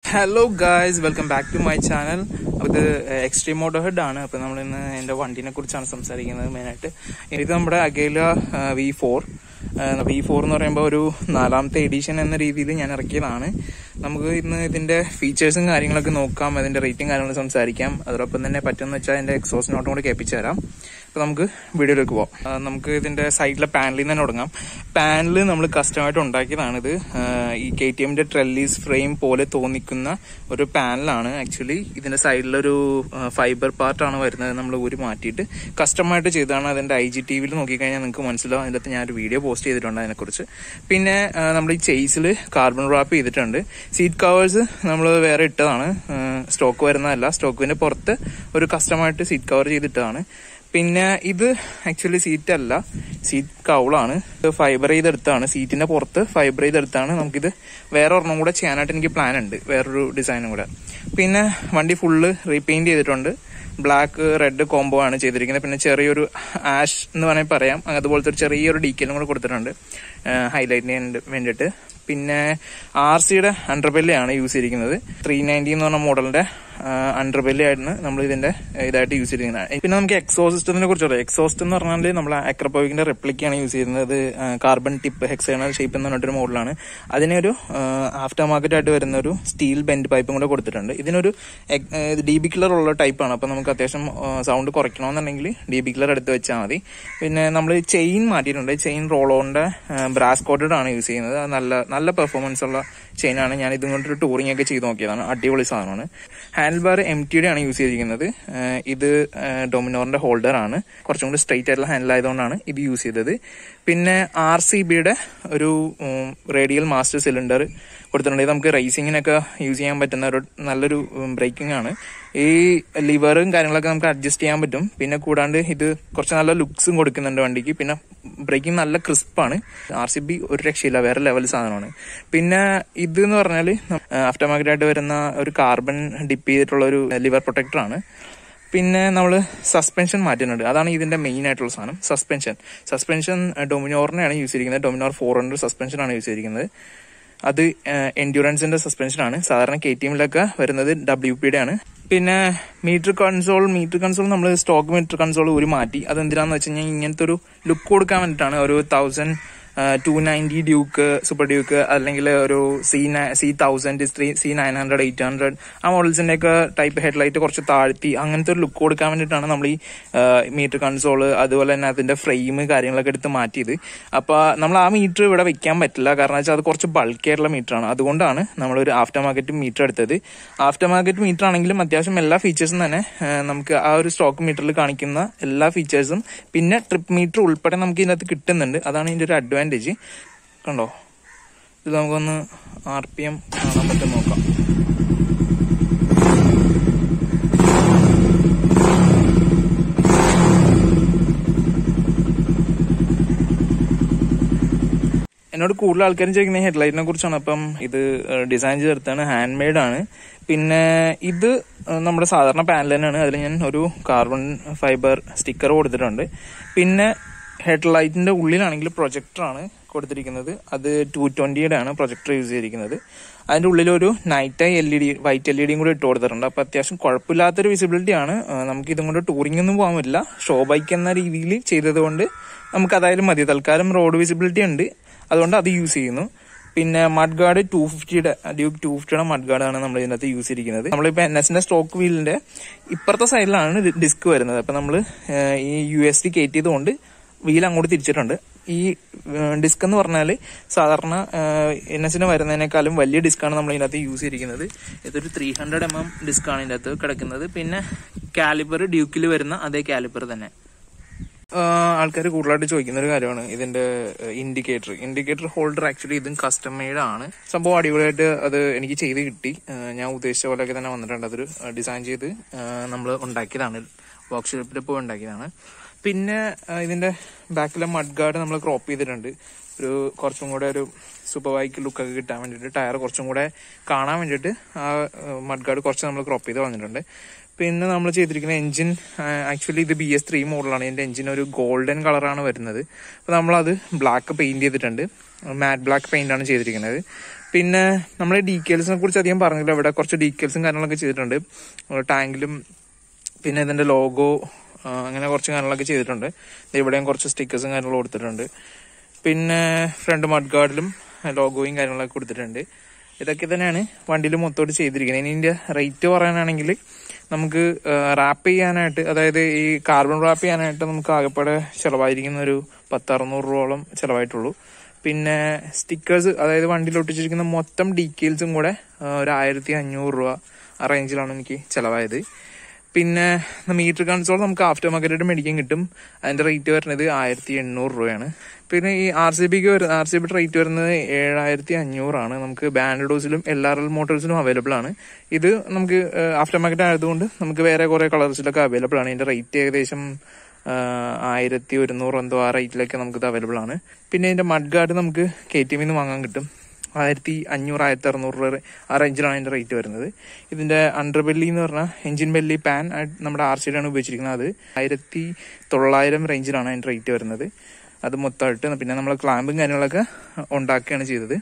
hello guys welcome back to my channel അപ്പോൾ ഇത് extreme motto head ആണ് അപ്പോൾ നമ്മൾ ഇന്ന് എൻ്റെ വണ്ടീനെ കുറിച്ചാണ് സംസാരിക്കുന്നത് മെയിനായിട്ട് ഇത് നമ്മുടെ അഗേല വി ഫോർ വി ഫോർ എന്ന് പറയുമ്പോൾ ഒരു നാലാമത്തെ എഡിഷൻ എന്ന രീതിയിൽ ഞാൻ ഇറക്കിയതാണ് നമുക്ക് ഇന്ന് ഇതിന്റെ ഫീച്ചേഴ്സും കാര്യങ്ങളൊക്കെ നോക്കാം അതിന്റെ റേറ്റും കാര്യങ്ങളും സംസാരിക്കാം അതോടൊപ്പം തന്നെ പറ്റുമെന്ന് വെച്ചാൽ അതിന്റെ എക്സോസ് നോട്ടും കൂടി കേൾപ്പിച്ചു തരാം അപ്പോൾ നമുക്ക് വീഡിയോയിലേക്ക് പോവാം ആ, നമുക്ക് ഇതിന്റെ സൈഡിലെ പാനലിൽ നിന്ന് തന്നെ തുടങ്ങാം പാനൽ നമ്മൾ കസ്റ്റമായിട്ട് ഉണ്ടാക്കിയതാണിത് ആ, ഈ കെ ടി എമ്മിന്റെ ട്രെല്ലീസ് ഫ്രെയിം പോലെ തോന്നിക്കുന്ന ഒരു പാനലാണ് ആക്ച്വലി ഇതിന്റെ സൈഡിലൊരു ഫൈബർ പാർട്ടാണ് വരുന്നത് നമ്മൾ ഊരി മാറ്റിയിട്ട് കസ്റ്റമായിട്ട് ചെയ്തതാണ് അതിന്റെ ഐ ജി ടി വിയിൽ നോക്കിക്കഴിഞ്ഞാൽ നിങ്ങൾക്ക് മനസ്സിലാവും അതിൻ്റെ അകത്ത് ഞാനൊരു വീഡിയോ പോസ്റ്റ് ചെയ്തിട്ടുണ്ട് അതിനെക്കുറിച്ച് പിന്നെ ആ, നമ്മൾ ഈ ചേസിൽ കാർബൺ റാപ്പ് ചെയ്തിട്ടുണ്ട് സീറ്റ് കവേഴ്സ് നമ്മൾ വേറെ ഇട്ടതാണ് സ്റ്റോക്ക് വരുന്നതല്ല സ്റ്റോക്കിന്റെ പുറത്ത് ഒരു കസ്റ്റമായിട്ട് സീറ്റ് കവർ ചെയ്തിട്ടതാണ് പിന്നെ ഇത് ആക്ച്വലി സീറ്റ് അല്ല സീറ്റ് കൗളാണ് ഫൈബർ ചെയ്തെടുത്താണ് സീറ്റിന്റെ പുറത്ത് ഫൈബർ ചെയ്തെടുത്താണ് നമുക്കിത് വേറെ ഒരെണ്ണം കൂടെ ചെയ്യാനായിട്ട് എനിക്ക് പ്ലാൻ ഉണ്ട് വേറൊരു ഡിസൈനും കൂടെ പിന്നെ വണ്ടി ഫുള്ള് റീപെയിന്റ് ചെയ്തിട്ടുണ്ട് ബ്ലാക്ക് റെഡ് കോംബോ ആണ് ചെയ്തിരിക്കുന്നത് പിന്നെ ചെറിയൊരു ആഷ് എന്ന് വേണമെങ്കിൽ പറയാം അതുപോലത്തെ ഒരു ചെറിയൊരു ഡീക്കലും കൂടെ കൊടുത്തിട്ടുണ്ട് ഹൈലൈറ്റിന് വേണ്ടിയിട്ട് പിന്നെ ആർ സിയുടെ അണ്ടർബെല്ലയാണ് യൂസ് ചെയ്തിരിക്കുന്നത് ത്രീ നയൻറ്റി എന്ന് പറഞ്ഞ മോഡലിന്റെ അണ്ടർബെല്ലി ആയിരുന്നു നമ്മൾ ഇതിന്റെ ഇതായിട്ട് യൂസ് ചെയ്തിരിക്കുന്നത് പിന്നെ നമുക്ക് എക്സോ സിസ്റ്റത്തിനെ കുറിച്ച് പറയാം എക്സോസ്റ്റ് എന്ന് പറഞ്ഞാൽ നമ്മൾ അക്രപ്പോയിക്കിന്റെ റെപ്ലിക്കാണ് യൂസ് ചെയ്യുന്നത് കാർബൺ ടിപ്പ് ഹെക്സേണൽ ഷേപ്പ് എന്ന് പറഞ്ഞിട്ടൊരു മോഡലാണ് അതിനൊരു ആഫ്റ്റർ മാർക്കറ്റ് ആയിട്ട് വരുന്ന ഒരു സ്റ്റീൽ ബെൻഡ് പൈപ്പും കൂടെ കൊടുത്തിട്ടുണ്ട് ഇതിനൊരു ഡി ബി കില്ലർ ഉള്ള ടൈപ്പാണ് അപ്പൊ നമുക്ക് അത്യാവശ്യം സൗണ്ട് കുറയ്ക്കണമെന്നുണ്ടെങ്കിൽ ഡി ബി കില്ലർ എടുത്ത് വെച്ചാൽ മതി പിന്നെ നമ്മൾ ചെയിൻ മാറ്റിയിട്ടുണ്ട് ചെയിൻ റോളോന്റെ ബ്രാസ് കോട്ടഡ് ആണ് യൂസ് ചെയ്യുന്നത് അത് നല്ല നല്ല പെർഫോമൻസ് ഉള്ള ചെയിനാണ് ഞാൻ ഇതും കൊണ്ടൊരു ടൂറിംഗ് ഒക്കെ ചെയ്ത് നോക്കിയതാണ് അടിപൊളി സാധനമാണ് ഹാൻഡിൽ ബാർ എം ടിയുടെ ആണ് യൂസ് ചെയ്തിരിക്കുന്നത് ഏഹ് ഇത് ഡൊമിനോറിന്റെ ഹോൾഡർ ആണ് കുറച്ചും കൂടി സ്ട്രെയിറ്റ് ആയിട്ടുള്ള ഹാൻഡിൽ ആയതുകൊണ്ടാണ് ഇത് യൂസ് ചെയ്തത് പിന്നെ ആർ സി ബിയുടെ ഒരു റേഡിയൽ മാസ്റ്റർ സിലിണ്ടർ കൊടുത്തിട്ടുണ്ട് ഇത് നമുക്ക് റേസിങ്ങിനൊക്കെ യൂസ് ചെയ്യാൻ പറ്റുന്ന ഒരു നല്ലൊരു ബ്രേക്കിംഗ് ആണ് ഈ ലിവറും കാര്യങ്ങളൊക്കെ നമുക്ക് അഡ്ജസ്റ്റ് ചെയ്യാൻ പറ്റും പിന്നെ കൂടാണ്ട് ഇത് കുറച്ച് നല്ല ലുക്സും കൊടുക്കുന്നുണ്ട് വണ്ടിക്ക് പിന്നെ ബ്രേക്കിംഗ് നല്ല ക്രിസ്പാണ് ആർ സി ബി ഒരു രക്ഷയില്ല വേറെ ലെവൽ സാധനമാണ് പിന്നെ ഇത് എന്ന് പറഞ്ഞാൽ ആഫ്റ്റർ മാർക്കറ്റ് ആയിട്ട് വരുന്ന ഒരു കാർബൺ ഡിപ്പ് ചെയ്തിട്ടുള്ള ഒരു ലിവർ പ്രൊട്ടക്ടർ ആണ് പിന്നെ നമ്മൾ സസ്പെൻഷൻ മാറ്റുന്നുണ്ട് അതാണ് ഇതിന്റെ മെയിൻ ആയിട്ടുള്ള സാധനം സസ്പെൻഷൻ സസ്പെൻഷൻ ഡൊമിനോറിനെയാണ് യൂസ് ചെയ്തിരിക്കുന്നത് ഡൊമിനോർ ഫോർ ഹൺഡ്രഡ് സസ്പെൻഷൻ ആണ് യൂസ് ചെയ്തിരിക്കുന്നത് അത് എൻഡ്യൂറൻസിന്റെ സസ്പെൻഷൻ ആണ് സാധാരണ കെ ടി എമ്മിലൊക്കെ വരുന്നത് ഡബ്ല്യു പിയുടെ ആണ് പിന്നെ മീറ്റർ കൺസോൾ മീറ്റർ കൺസോൾ നമ്മൾ സ്റ്റോക്ക് മീറ്റർ കൺസോൾ ഒരു മാറ്റി അത് എന്തിനാന്ന് വെച്ച് കഴിഞ്ഞാൽ ഇങ്ങനത്തെ ഒരു ലുക്ക് കൊടുക്കാൻ വേണ്ടിയിട്ടാണ് ഒരു thousand two ninety Duke super Duke അല്ലെങ്കിൽ ഒരു C C thousand three C nine hundred eight hundred ആ മോഡൽസിന്റെ ഒക്കെ ടൈപ്പ് ഹെഡ്ലൈറ്റ് കുറച്ച് താഴ്ത്തി അങ്ങനത്തെ ഒരു ലുക്ക് കൊടുക്കാൻ വേണ്ടിയിട്ടാണ് നമ്മൾ ഈ മീറ്റർ കൺസോൾ അതുപോലെ തന്നെ അതിന്റെ ഫ്രെയിം കാര്യങ്ങളൊക്കെ എടുത്ത് മാറ്റിയത് അപ്പൊ നമ്മൾ ആ മീറ്റർ ഇവിടെ വെക്കാൻ പറ്റില്ല കാരണം വെച്ചാൽ അത് കുറച്ച് ബൾക്കി ആയിട്ടുള്ള മീറ്റർ ആണ് അതുകൊണ്ടാണ് നമ്മൾ ഒരു ആഫ്റ്റർ മാർക്കറ്റ് മീറ്റർ എടുത്തത് ആഫ്റ്റർ മാർക്കറ്റ് മീറ്റർ ആണെങ്കിലും അത്യാവശ്യം എല്ലാ ഫീച്ചേഴ്സും തന്നെ ആ, നമുക്ക് ആ ഒരു സ്റ്റോക്ക് മീറ്ററിൽ കാണിക്കുന്ന എല്ലാ ഫീച്ചേഴ്സും പിന്നെ ട്രിപ്പ് മീറ്റർ ഉൾപ്പെടെ നമുക്ക് ഇതിനകത്ത് കിട്ടുന്നുണ്ട് അതാണ് ഇതിന്റെ ഒരു അഡ്വാൻറ്റേജ് കണ്ടോ ഇത് നമുക്കൊന്ന് ആർ പി എം കാണാൻ പറ്റും നോക്കാം എന്നോട് കൂടുതൽ ആൾക്കാരും ചോദിക്കുന്ന ഹെഡ്ലൈറ്റിനെ കുറിച്ചാണ് അപ്പം ഇത് ഡിസൈൻ ചെയ്തെടുത്താണ് ഹാൻഡ് മെയ്ഡ് ആണ് പിന്നെ ഇത് ഏഹ്, നമ്മുടെ സാധാരണ പാനൽ തന്നെയാണ് അതിൽ ഞാൻ ഒരു കാർബൺ ഫൈബർ സ്റ്റിക്കർ കൊടുത്തിട്ടുണ്ട് പിന്നെ ഹെഡ്ലൈറ്റിന്റെ ഉള്ളിലാണെങ്കിൽ പ്രൊജക്ടറാണ് കൊടുത്തിരിക്കുന്നത് അത് ടു ട്വന്റിയുടെ ആണ് പ്രൊജക്ടർ യൂസ് ചെയ്തിരിക്കുന്നത് അതിന്റെ ഉള്ളിൽ ഒരു night eye L E D white L E ഡിയും കൂടി ഇട്ട് കൊടുത്തിട്ടുണ്ട് അപ്പൊ അത്യാവശ്യം കുഴപ്പമില്ലാത്തൊരു വിസിബിലിറ്റി ആണ് ഏഹ്, നമുക്ക് ഇതും കൊണ്ട് ടൂറിംഗ് ഒന്നും പോകാൻ പറ്റില്ല ഷോ ബൈക്ക് എന്ന രീതിയിൽ ചെയ്തത് കൊണ്ട് നമുക്ക് അതായാലും മതി തൽക്കാലം റോഡ് വിസിബിലിറ്റി ഉണ്ട് അതുകൊണ്ട് അത് യൂസ് ചെയ്യുന്നു പിന്നെ മഡ് ഗാർഡ് ടു ഫിഫ്റ്റിയുടെ ഡ്യൂക്ക് ടു ഫിഫ്റ്റിയുടെ മഡ് ഗാർഡാണ് നമ്മൾ ഇതിനകത്ത് യൂസ് ചെയ്തിരിക്കുന്നത് നമ്മളിപ്പോ എൻ എസിന്റെ സ്റ്റോക്ക് വീലിന്റെ ഇപ്പുറത്തെ സൈഡിലാണ് ഡിസ്ക് വരുന്നത് അപ്പൊ നമ്മൾ ഈ യു എസ് ഡി കയറ്റിയതുകൊണ്ട് വീൽ അങ്ങോട്ട് തിരിച്ചിട്ടുണ്ട് ഈ ഡിസ്ക് എന്ന് പറഞ്ഞാൽ സാധാരണ എൻ എസിന് വരുന്നതിനേക്കാളും വലിയ ഡിസ്ക്കാണ് നമ്മൾ ഇതിനകത്ത് യൂസ് ചെയ്തിരിക്കുന്നത് ഇതൊരു ത്രീ ഹൺഡ്രഡ് എം എം ഡിസ്ക്കാണ് ഇതിനകത്ത് കിടക്കുന്നത് പിന്നെ കാലിബർ ഡ്യൂക്കിൽ വരുന്ന അതേ കാലിബർ തന്നെ ആൾക്കാർ കൂടുതലായിട്ട് ചോദിക്കുന്ന ഒരു കാര്യമാണ് ഇതിന്റെ ഇൻഡിക്കേറ്റർ ഇൻഡിക്കേറ്റർ ഹോൾഡർ ആക്ച്വലി ഇതും കസ്റ്റം മെയ്ഡ് ആണ് സംഭവം അടിപൊളിയായിട്ട് അത് എനിക്ക് ചെയ്ത് കിട്ടി ആ, ഞാൻ ഉദ്ദേശിച്ച പോലെയൊക്കെ തന്നെ വന്നിട്ടുണ്ട് അതൊരു ഡിസൈൻ ചെയ്ത് നമ്മൾ ഉണ്ടാക്കിയതാണ് വർക്ക്ഷോപ്പിൽ പോയി ഉണ്ടാക്കിയതാണ് പിന്നെ ആ, ഇതിന്റെ ബാക്കിലെ മഡ് ഗാർഡ് നമ്മൾ ക്രോപ്പ് ചെയ്തിട്ടുണ്ട് ഒരു കുറച്ചും കൂടെ ഒരു സൂപ്പർ ബൈക്ക് ലുക്കൊക്കെ കിട്ടാൻ വേണ്ടിയിട്ട് ടയർ കുറച്ചും കൂടെ കാണാൻ വേണ്ടിയിട്ട് ആ മഡ് ഗാർഡ് കുറച്ച് നമ്മൾ ക്രോപ്പ് ചെയ്ത് വന്നിട്ടുണ്ട് പിന്നെ നമ്മൾ ചെയ്തിരിക്കുന്ന എഞ്ചിൻ ആക്ച്വലി ഇത് ബി എസ് ത്രീ മോഡലാണ് ഇതിന്റെ എഞ്ചിൻ ഒരു ഗോൾഡൻ കളറാണ് വരുന്നത് അപ്പോൾ നമ്മളത് ബ്ലാക്ക് പെയിന്റ് ചെയ്തിട്ടുണ്ട് മാറ്റ് ബ്ലാക്ക് പെയിന്റ് ആണ് ചെയ്തിരിക്കുന്നത് പിന്നെ നമ്മൾ ഡീറ്റെയിൽസിനെ കുറിച്ച് അധികം പറഞ്ഞില്ല ഇവിടെ കുറച്ച് ഡീറ്റെയിൽസും കാര്യങ്ങളൊക്കെ ചെയ്തിട്ടുണ്ട് ടാങ്കിലും പിന്നെ ഇതിന്റെ ലോഗോ അങ്ങനെ കുറച്ച് കാര്യങ്ങളൊക്കെ ചെയ്തിട്ടുണ്ട് ദേ ഇവിടെയും കുറച്ച് സ്റ്റിക്കേഴ്സും കാര്യങ്ങളും കൊടുത്തിട്ടുണ്ട് പിന്നെ ഫ്രണ്ട് മഡ് ഗാർഡിലും ലോഗോയും കാര്യങ്ങളൊക്കെ കൊടുത്തിട്ടുണ്ട് ഇതൊക്കെ തന്നെയാണ് വണ്ടിയിൽ മൊത്തമായിട്ട് ചെയ്തിരിക്കുന്നത് ഇനി ഇതിന്റെ റേറ്റ് പറയാനാണെങ്കിൽ നമുക്ക് റാപ്പ് ചെയ്യാനായിട്ട് അതായത് ഈ കാർബൺ റാപ്പ് ചെയ്യാനായിട്ട് നമുക്ക് ആകെപ്പാടെ ചിലവായിരിക്കുന്ന ഒരു പത്തറുന്നൂറ് രൂപയോളം ചിലവായിട്ടുള്ളൂ പിന്നെ സ്റ്റിക്കേഴ്സ് അതായത് വണ്ടിയിൽ ഒട്ടിച്ചിരിക്കുന്ന മൊത്തം ഡീറ്റെയിൽസും കൂടെ ആ, ഒരു ആയിരത്തി അഞ്ഞൂറ് രൂപ ആ റേഞ്ചിലാണ് എനിക്ക് ചിലവായത് പിന്നെ മീറ്റർ കൺസോൾ നമുക്ക് ആഫ്റ്റർ മാർക്കറ്റായിട്ട് മേടിക്കാൻ കിട്ടും അതിന്റെ റേറ്റ് വരുന്നത് ആയിരത്തി എണ്ണൂറ് രൂപയാണ് പിന്നെ ഈ ആർ സി ബിക്ക് ആർ സി ബിയുടെ റേറ്റ് വരുന്നത് ഏഴായിരത്തി അഞ്ഞൂറാണ് നമുക്ക് ബാൻഡോസിലും എൽ ആർ എൽ മോട്ടോഴ്സിലും അവൈലബിൾ ആണ് ഇത് നമുക്ക് ആഫ്റ്റർ മാർക്കറ്റ് ആയതുകൊണ്ട് നമുക്ക് വേറെ കുറെ കളേഴ്സിലൊക്കെ അവൈലബിൾ ആണ് ഇതിന്റെ റേറ്റ് ഏകദേശം ആയിരത്തി ഒരുന്നൂറ് എന്തോ ആ റേറ്റിലൊക്കെ നമുക്ക് ഇത് അവൈലബിൾ ആണ് പിന്നെ ഇതിന്റെ മഡ് ഗാർഡ് നമുക്ക് കെ ടി എമ്മിൽ നിന്ന് വാങ്ങാൻ കിട്ടും ആയിരത്തി അഞ്ഞൂറ് ആയിരത്തി അറുന്നൂറ് രൂപ ആ റേഞ്ചിലാണ് അതിന്റെ റേറ്റ് വരുന്നത് ഇതിന്റെ അണ്ടർ ബെല്ലി എന്ന് പറഞ്ഞാൽ എഞ്ചിൻ ബെല്ലി പാൻ നമ്മുടെ ആർ സിയിലാണ് ഉപയോഗിച്ചിരിക്കുന്നത് അത് ആയിരത്തി തൊള്ളായിരം റേഞ്ചിലാണ് അതിന്റെ റേറ്റ് വരുന്നത് അത് മൊത്തമായിട്ട് പിന്നെ നമ്മൾ ക്ലാമ്പും കാര്യങ്ങളൊക്കെ ഉണ്ടാക്കുകയാണ് ചെയ്തത്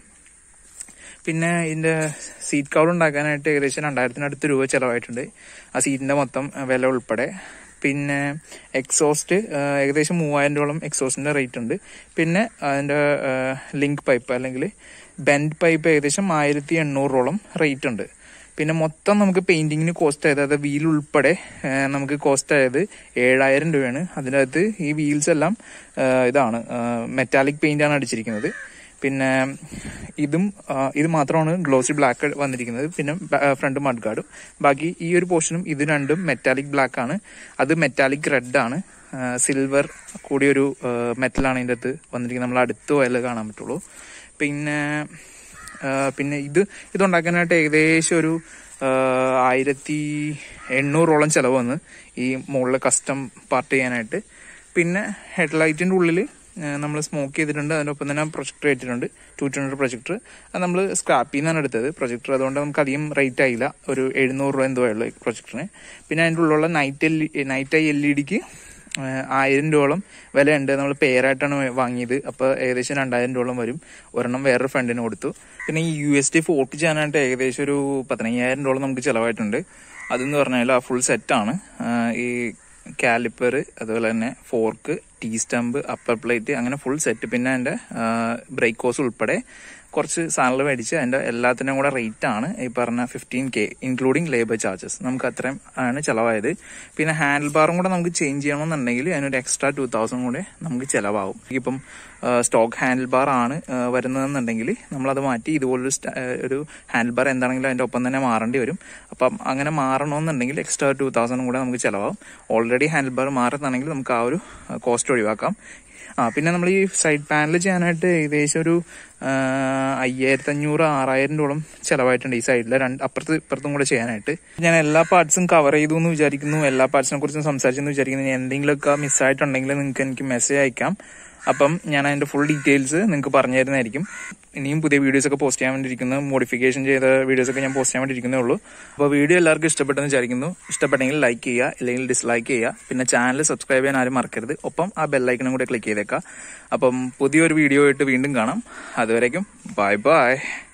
പിന്നെ ഇതിന്റെ സീറ്റ് കവർ ഉണ്ടാക്കാനായിട്ട് ഏകദേശം രണ്ടായിരത്തിനടുത്ത് രൂപ ചിലവായിട്ടുണ്ട് ആ സീറ്റിന്റെ മൊത്തം വില ഉൾപ്പെടെ പിന്നെ എക്സോസ്റ്റ് ഏകദേശം മൂവായിരം രൂപയോളം എക്സോസ്റ്റിന്റെ റേറ്റ് ഉണ്ട് പിന്നെ അതിന്റെ ലിങ്ക് പൈപ്പ് അല്ലെങ്കിൽ ബെൻഡ് പൈപ്പ് ഏകദേശം ആയിരത്തി എണ്ണൂറോളം റേറ്റ് ഉണ്ട് പിന്നെ മൊത്തം നമുക്ക് പെയിന്റിങ്ങിന് കോസ്റ്റ് ആയത് അതായത് വീൽ ഉൾപ്പെടെ ആ, നമുക്ക് കോസ്റ്റ് ആയത് ഏഴായിരം രൂപയാണ് അതിനകത്ത് ഈ വീൽസ് എല്ലാം ആ, ഇതാണ് മെറ്റാലിക് പെയിന്റ് ആണ് അടിച്ചിരിക്കുന്നത് പിന്നെ ഇതും ആ, ഇത് മാത്രമാണ് ഗ്ലോസി ബ്ലാക്ക് വന്നിരിക്കുന്നത് പിന്നെ ഫ്രണ്ട് മഡ് ഗാർഡും ബാക്കി ഈ ഒരു പോർഷനും ഇത് രണ്ടും മെറ്റാലിക് ബ്ലാക്ക് ആണ് അത് മെറ്റാലിക് റെഡ് ആണ് സിൽവർ കൂടിയൊരു മെറ്റലാണ് ഇതിൻ്റെ അകത്ത് വന്നിരിക്കുന്നത് നമ്മൾ അടുത്ത് പോയാലേ കാണാൻ പറ്റുള്ളൂ പിന്നെ ആ, പിന്നെ ഇത് ഇതുണ്ടാക്കാനായിട്ട് ഏകദേശം ഒരു ആ, ആയിരത്തി എണ്ണൂറോളം ചിലവ് വന്ന് ഈ മുകളിൽ കസ്റ്റം പാർട്ട് ചെയ്യാനായിട്ട് പിന്നെ ഹെഡ്ലൈറ്റിന്റെ ഉള്ളിൽ നമ്മൾ സ്മോക്ക് ചെയ്തിട്ടുണ്ട് അതിനൊപ്പം തന്നെ പ്രൊജക്ടർ വെച്ചിട്ടുണ്ട് ടു ട്വൻറ്റി പ്രൊജക്ടർ അത് നമ്മൾ സ്ക്രാപ്പിൽ നിന്നാണ് എടുത്തത് പ്രൊജക്ടർ അതുകൊണ്ട് നമുക്ക് അധികം റേറ്റ് ആയില്ല ഒരു എഴുന്നൂറ് രൂപ എന്തോ ഉള്ളൂ പ്രൊജക്ടറിന് പിന്നെ അതിൻ്റെ ഉള്ളിലുള്ള night L night eye L E ഡിക്ക് ആയിരം രൂപയോളം വിലയുണ്ട് നമ്മൾ പേരായിട്ടാണ് വാങ്ങിയത് അപ്പോൾ ഏകദേശം രണ്ടായിരം രൂപയോളം വരും ഒരെണ്ണം വേറൊരു ഫ്രണ്ടിന് കൊടുത്തു പിന്നെ ഈ യു എസ് ടി ഫോർട്ട് ചെയ്യാനായിട്ട് ഏകദേശം ഒരു പതിനയ്യായിരം രൂപ നമുക്ക് ചിലവായിട്ടുണ്ട് അതെന്ന് പറഞ്ഞാൽ ആ ഫുൾ സെറ്റാണ് ഈ കാലിപ്പർ അതുപോലെ തന്നെ fork T stump upper plate അങ്ങനെ ഫുൾ സെറ്റ് പിന്നെ അതിന്റെ ബ്രേക്ക് കോസ് ഉൾപ്പെടെ കുറച്ച് സാലറി മേടിച്ച് അതിന്റെ എല്ലാത്തിനും കൂടെ റേറ്റ് ആണ് ഈ പറഞ്ഞ fifteen K including labour charges നമുക്ക് അത്രയും ആണ് ചിലവായത് പിന്നെ ഹാൻഡിൽ ബാറും കൂടെ നമുക്ക് ചേഞ്ച് ചെയ്യണമെന്നുണ്ടെങ്കിൽ അതിനൊരു എക്സ്ട്രാ ടു തൗസൻഡ് കൂടെ നമുക്ക് ചിലവാകും ഇപ്പം സ്റ്റോക്ക് ഹാൻഡിൽ ബാർ ആണ് ആ, വരുന്നതെന്നുണ്ടെങ്കിൽ നമ്മളത് മാറ്റി ഇതുപോലൊരു സ്റ്റ- ആ, ഒരു ഹാൻഡിൽ ബാർ എന്താണെങ്കിലും അതിന്റെ ഒപ്പം തന്നെ മാറേണ്ടി വരും അപ്പം അങ്ങനെ മാറണമെന്നുണ്ടെങ്കിൽ എക്സ്ട്രാ ടു തൗസൻഡ് കൂടെ നമുക്ക് ചിലവാകും ഓൾറെഡി ഹാൻഡിൽ ബാർ മാറുന്നതാണെങ്കിൽ നമുക്ക് ആ ഒരു കോസ്റ്റ് ഒഴിവാക്കാം ആ പിന്നെ നമ്മൾ ഈ സൈഡ് പാനൽ ചെയ്യാനായിട്ട് ഏകദേശം ഒരു അയ്യായിരത്തി അഞ്ഞൂറ് ആറായിരം രൂപയോളം ചിലവായിട്ടുണ്ട് ഈ സൈഡിൽ രണ്ട് അപ്പുറത്ത് ഇപ്പുറത്തും കൂടെ ചെയ്യാനായിട്ട് ഞാൻ എല്ലാ പാർട്സും കവർ ചെയ്തു എന്ന് വിചാരിക്കുന്നു എല്ലാ പാർട്സിനെ കുറിച്ചും സംസാരിച്ചെന്ന് വിചാരിക്കുന്നു ഇനി എന്തെങ്കിലുമൊക്കെ മിസ്സായിട്ടുണ്ടെങ്കിൽ നിങ്ങൾക്ക് എനിക്ക് മെസ്സേജ് അയക്കാം അപ്പം ഞാൻ അതിന്റെ ഫുൾ ഡീറ്റെയിൽസ് നിങ്ങൾക്ക് പറഞ്ഞു തരുന്നതായിരിക്കും ഇനിയും പുതിയ വീഡിയോസ് ഒക്കെ പോസ്റ്റ് ചെയ്യാൻ വേണ്ടിയിരിക്കുന്നു മോഡിഫിക്കേഷൻ ചെയ്ത വീഡിയോസ് ഒക്കെ ഞാൻ പോസ്റ്റ് ചെയ്യാൻ വേണ്ടിയിരിക്കുന്നേ ഉള്ളൂ അപ്പോൾ വീഡിയോ എല്ലാവർക്കും ഇഷ്ടപ്പെട്ടെന്ന് വിചാരിക്കുന്നു ഇഷ്ടപ്പെട്ടെങ്കിൽ ലൈക്ക് ചെയ്യുക അല്ലെങ്കിൽ ഡിസ്ലൈക്ക് ചെയ്യുക പിന്നെ ചാനൽ സബ്സ്ക്രൈബ് ചെയ്യാൻ ആരും മറക്കരുത് ഒപ്പം ആ ബെല്ലൈക്കണും കൂടെ ക്ലിക്ക് ചെയ്തേക്കാം അപ്പം പുതിയൊരു വീഡിയോ ആയിട്ട് വീണ്ടും കാണാം അതുവരേക്കും ബൈ ബൈ